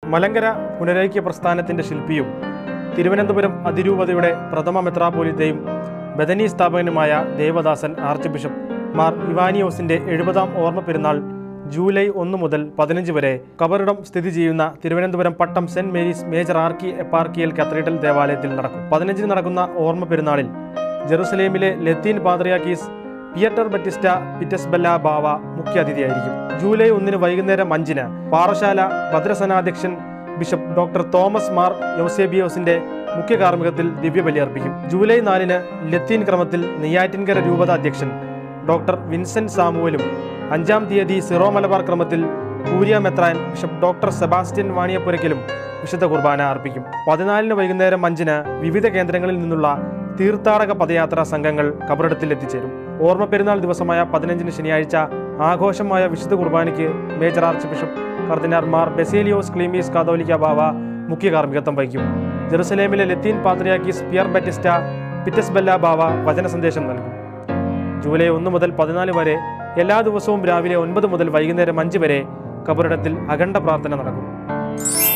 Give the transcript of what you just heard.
മലങ്കര പുനരൈക്യ പ്രസ്ഥാനത്തിന്റെ ശില്പിയും തിരുവനന്തപുരം അതിരൂപതയുടെ പ്രഥമ മെത്രാപോലിത്തയും ബദനി സ്ഥാപകനുമായ ദേവദാസൻ ആർച്ച് ബിഷപ്പ് മാർ ഇവാനിയോസിന്റെ എഴുപതാം ഓർമ്മ പെരുന്നാൾ ജൂലൈ ഒന്ന് മുതൽ പതിനഞ്ച് വരെ കബറിടം സ്ഥിതി ചെയ്യുന്ന Thiruvananthapuram Pattom saint Mary's major archeparchial cathedral ദേവാലയത്തിൽ നടക്കും പതിനഞ്ചിന് നടക്കുന്ന ഓർമ്മ പെരുന്നാളിൽ ജെറുസലേമിലെ ലത്തീൻ പാദ്രിയാക്കീസ് പിയറ്റർ ബറ്റിസ്റ്റ പിറ്റസ്ബെല്ല ബാവ മുഖ്യാതിഥിയായിരിക്കും ജൂലൈ ഒന്നിന് വൈകുന്നേരം അഞ്ചിന് പാറശാല ഭദ്രസനാധ്യക്ഷൻ ബിഷപ്പ് ഡോക്ടർ തോമസ് മാർ യോസേബിയോസിന്റെ മുഖ്യ കാർമ്മികത്തിൽ ദിവ്യബലി അർപ്പിക്കും ജൂലൈ നാലിന് ലത്തീൻ ക്രമത്തിൽ നെയ്യാറ്റിൻകര രൂപത അധ്യക്ഷൻ ഡോക്ടർ വിൻസെന്റ് സാമുവലും അഞ്ചാം തീയതി സിറോ മലബാർ ക്രമത്തിൽ കൂരിയ മെത്രാൻ ബിഷപ്പ് ഡോക്ടർ സെബാസ്റ്റ്യൻ വാണിയപ്പുരയ്ക്കലും വിശുദ്ധ കുർബാന അർപ്പിക്കും പതിനാലിന് വൈകുന്നേരം അഞ്ചിന് വിവിധ കേന്ദ്രങ്ങളിൽ നിന്നുള്ള തീർത്ഥാടക പദയാത്രാ സംഘങ്ങൾ കബറിടത്തിൽ എത്തിച്ചേരും ഓർമ്മ പെരുന്നാൾ ദിവസമായ പതിനഞ്ചിന് ശനിയാഴ്ച ആഘോഷമായ വിശുദ്ധ കുർബാനയ്ക്ക് major archbishop cardinal Mar Baselios Cleemis കാതോലിക്ക ബാവ മുഖ്യ കാർമ്മികത്വം വഹിക്കും ജെറുസലേമിലെ ലത്തീൻ പാത്രിയാക്കീസ് പിയർ ബെറ്റിസ്റ്റ പിറ്റസ്ബെല്ല ബാവ വചന സന്ദേശം നൽകും ജൂലൈ ഒന്ന് മുതൽ പതിനാല് വരെ എല്ലാ ദിവസവും രാവിലെ ഒൻപത് മുതൽ വൈകുന്നേരം അഞ്ച് വരെ കബറിടത്തിൽ അഖണ്ഡ പ്രാർത്ഥന നടക്കും